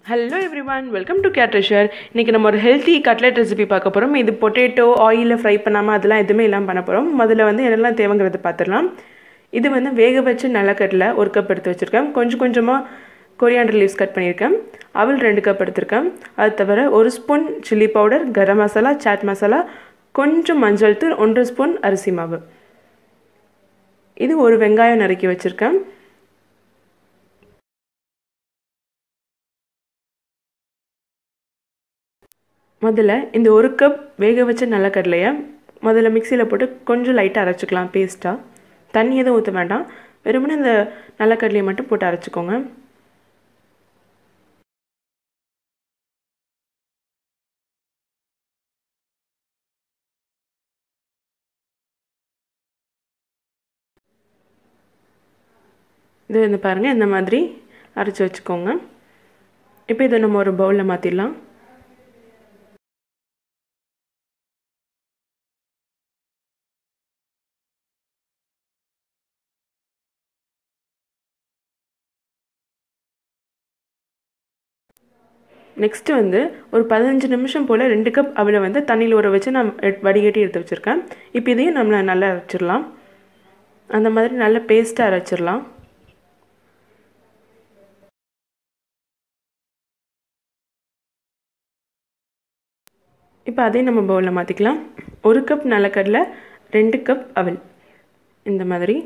hello everyone welcome to கேட்ரிஷர் இன்றைக்கி நம்ம ஒரு ஹெல்த்தி கட்லெட் ரெசிபி பார்க்க போகிறோம் இது பொட்டேட்டோ ஆயிலில் ஃப்ரை பண்ணாமல் அதெல்லாம் எதுவுமே இல்லாமல் பண்ண போகிறோம் முதல்ல வந்து என்னெல்லாம் தேவைங்கிறத பார்த்துடலாம் இது வந்து வேக வச்சு நிலக்கடலை ஒரு கப் எடுத்து வச்சுருக்கேன் கொஞ்சம் கொஞ்சமாக கொரியாண்டர் லீவ்ஸ் கட் பண்ணியிருக்கேன் அவல் ரெண்டு கப் எடுத்திருக்கேன் அது தவிர ஒரு spoon chilli powder garam masala chaat masala கொஞ்சம் மஞ்சள் தூள் ஒன்றரை ஸ்பூன் அரிசி மாவு இது ஒரு வெங்காயம் நறுக்கி வச்சுருக்கேன் முதல்ல இந்த ஒரு கப் வேக வச்ச நிலக்கடலையை முதல்ல மிக்சியில் போட்டு கொஞ்சம் லைட்டாக அரைச்சிக்கலாம் பேஸ்ட்டாக தண்ணி எதுவும் ஊற்ற வேண்டாம் வெறுமனே இந்த நிலக்கடலையை மட்டும் போட்டு அரைச்சிக்கோங்க இது வந்து பாருங்கள் இந்த மாதிரி அரைச்சி வச்சுக்கோங்க இப்போ இதை நம்ம ஒரு பவுலில் மாற்றிடலாம் நெக்ஸ்ட்டு வந்து ஒரு பதினஞ்சு நிமிஷம் போல் ரெண்டு கப் அவளை வந்து தண்ணியில் ஊற வச்சு நான் வடிகட்டி எடுத்து வச்சுருக்கேன் இப்போ இதையும் நம்மளை நல்லா அரைச்சிடலாம் அந்த மாதிரி நல்ல பேஸ்ட்டாக அரைச்சிடலாம் இப்போ அதையும் நம்ம பவுலில் மாற்றிக்கலாம் ஒரு கப் நிலக்கடலை ரெண்டு கப் அவல் இந்த மாதிரி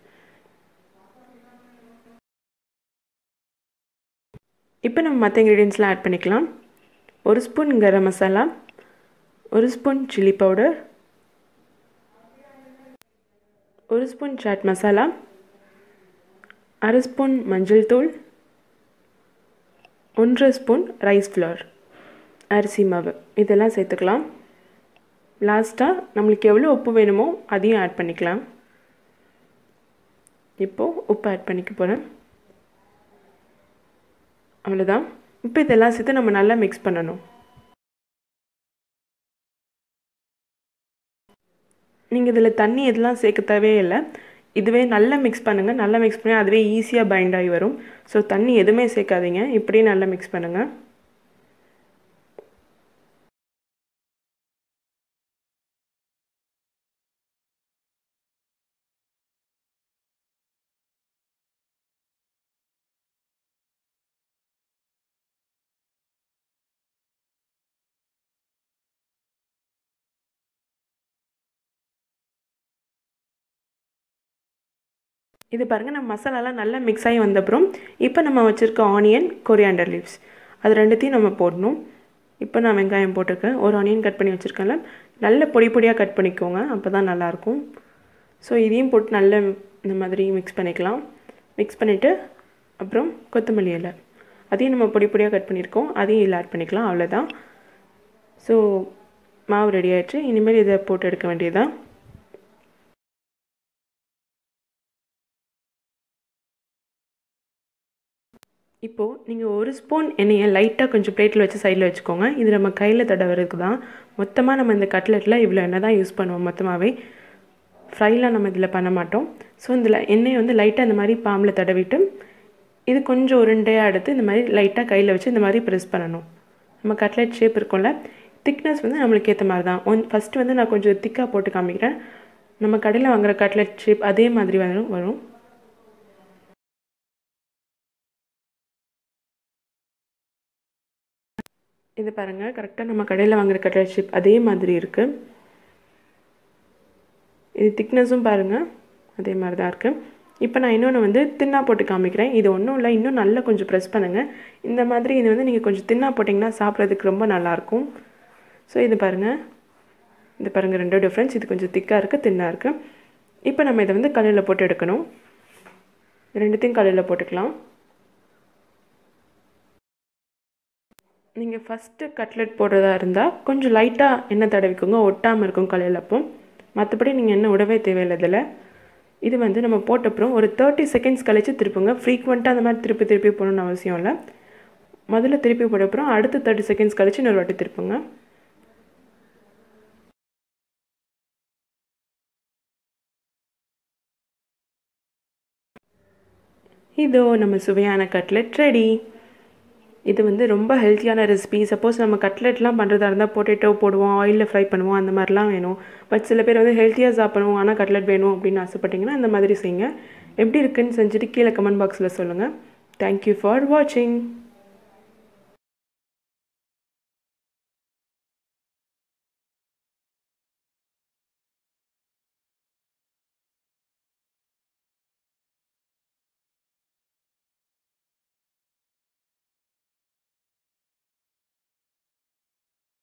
இப்போ நம்ம மற்ற இன்க்ரீடியன்ஸ்லாம் ஆட் பண்ணிக்கலாம் ஒரு ஸ்பூன் கரம் மசாலா ஒரு ஸ்பூன் சில்லி பவுடர் ஒரு ஸ்பூன் சாட் மசாலா அரை ஸ்பூன் மஞ்சள் தூள் ஒன்றரை ஸ்பூன் ரைஸ் ஃப்ளவர் அரிசி மாவு இதெல்லாம் சேர்த்துக்கலாம் லாஸ்ட்டாக நம்மளுக்கு எவ்வளோ உப்பு வேணுமோ அதையும் ஆட் பண்ணிக்கலாம் இப்போது உப்பு ஆட் பண்ணிக்க போகிறேன் அவ்வளோதான் இப்போ இதெல்லாம் சேர்த்து நம்ம நல்லா மிக்ஸ் பண்ணணும் நீங்கள் இதில் தண்ணி எதெல்லாம் சேர்க்க தேவையே இல்லை இதுவே நல்லா மிக்ஸ் பண்ணுங்கள் நல்லா மிக்ஸ் பண்ணி அதுவே ஈஸியாக பைண்ட் ஆகி வரும் ஸோ தண்ணி எதுவுமே சேர்க்காதீங்க இப்படியே நல்லா மிக்ஸ் பண்ணுங்கள் இது பாருங்கள் நம்ம மசாலாலாம் நல்லா மிக்ஸ் ஆகி வந்தப்புறம் இப்போ நம்ம வச்சுருக்க ஆனியன் கொரியாண்டர் லீவ்ஸ் அது ரெண்டுத்தையும் நம்ம போடணும் இப்போ நான் வெங்காயம் போட்டிருக்கேன் ஒரு ஆனியன் கட் பண்ணி வச்சுருக்கேன்ல நல்ல பொடி பொடியாக கட் பண்ணிக்கோங்க அப்போ தான் நல்லாயிருக்கும் ஸோ இதையும் போட்டு நல்ல இந்த மாதிரி மிக்ஸ் பண்ணிக்கலாம் மிக்ஸ் பண்ணிவிட்டு அப்புறம் கொத்தமல்லி இலை அதையும் நம்ம பொடி பொடியாக கட் பண்ணியிருக்கோம் அதையும் இதில் ஆட் பண்ணிக்கலாம் அவ்வளோதான் ஸோ மாவு ரெடி ஆகிடுச்சு இனிமேல் இதை போட்டு எடுக்க வேண்டியதுதான் இப்போது நீங்கள் ஒரு ஸ்பூன் எண்ணெயை லைட்டாக கொஞ்சம் பிளேட்டில் வச்சு சைடில் வச்சுக்கோங்க இது நம்ம கையில் தடவுறதுக்கு தான் மொத்தமாக நம்ம இந்த கட்லெட்டில் இவ்வளோ எண்ணெய் தான் யூஸ் பண்ணுவோம் மொத்தமாகவே ஃப்ரைலாம் நம்ம இதில் பண்ண மாட்டோம் ஸோ இதில் எண்ணெயை வந்து லைட்டாக இந்த மாதிரி பாம்பில் தடவிட்டு இது கொஞ்சம் உருண்டையாக எடுத்து இந்த மாதிரி லைட்டாக கையில் வச்சு இந்த மாதிரி ப்ரெஸ் பண்ணணும் நம்ம கட்லெட் ஷேப் இருக்கும்ல திக்னஸ் வந்து நம்மளுக்கு ஏற்ற மாதிரி தான் ஒன் ஃபஸ்ட்டு வந்து நான் கொஞ்சம் திக்காக போட்டு காமிக்கிறேன் நம்ம கடையில் வாங்குகிற கட்லெட் ஷேப் அதே மாதிரி வரும் வரும் இது பாருங்கள் கரெக்டாக நம்ம கடையில் வாங்குகிற கட்லட் ஷேப் அதே மாதிரி இருக்குது இது திக்னஸும் பாருங்கள் அதே மாதிரி தான் இருக்குது இப்போ நான் இன்னொன்று வந்து தின்னா போட்டு காமிக்கிறேன் இது ஒன்றும் இல்லை இன்னும் நல்லா கொஞ்சம் ப்ரெஸ் பண்ணுங்கள் இந்த மாதிரி இது வந்து நீங்கள் கொஞ்சம் தின்னா போட்டிங்கன்னா சாப்பிட்றதுக்கு ரொம்ப நல்லாயிருக்கும் ஸோ இது பாருங்கள் இது பாருங்கள் ரெண்டோ டிஃப்ரென்ஸ் இது கொஞ்சம் திக்காக இருக்குது தின்னாக இருக்குது இப்போ நம்ம இதை வந்து கல்லில் போட்டு எடுக்கணும் ரெண்டுத்தையும் கல்லில் போட்டுக்கலாம் நீங்கள் ஃபஸ்ட்டு கட்லெட் போடுறதா இருந்தால் கொஞ்சம் லைட்டாக எண்ணெய் தடவிக்கோங்க ஒட்டாமல் இருக்கும் கல்லில் அப்போ மற்றபடி நீங்கள் எண்ணெய் விடவே தேவையில்லை இதில் இது வந்து நம்ம போட்டப்புறம் ஒரு தேர்ட்டி செகண்ட்ஸ் கழித்து திருப்புங்க ஃப்ரீக்வெண்ட்டாக அந்த மாதிரி திருப்பி திருப்பி போகணுன்னு அவசியம் இல்லை முதல்ல திருப்பி போட்ட அப்புறம் அடுத்த தேர்ட்டி செகண்ட்ஸ் கழித்து இன்னொரு வாட்டி திருப்புங்க இதோ நம்ம சுவையான கட்லெட் ரெடி இது வந்து ரொம்ப ஹெல்த்தியான ரெசிபி சப்போஸ் நம்ம கட்லெட்லாம் பண்ணுறதா இருந்தால் பொட்டேட்டோ போடுவோம் ஆயிலில் ஃப்ரை பண்ணுவோம் அந்த மாதிரிலாம் வேணும் பட் சில பேர் வந்து ஹெல்த்தியாக சாப்பிடணும் ஆனால் கட்லெட் வேணும் அப்படின்னு ஆசைப்பட்டீங்கன்னா அந்த மாதிரி செய்யுங்க எப்படி இருக்குன்னு செஞ்சுட்டு கீழே கமெண்ட் பாக்ஸில் சொல்லுங்கள் தேங்க்யூ ஃபார் வாட்சிங்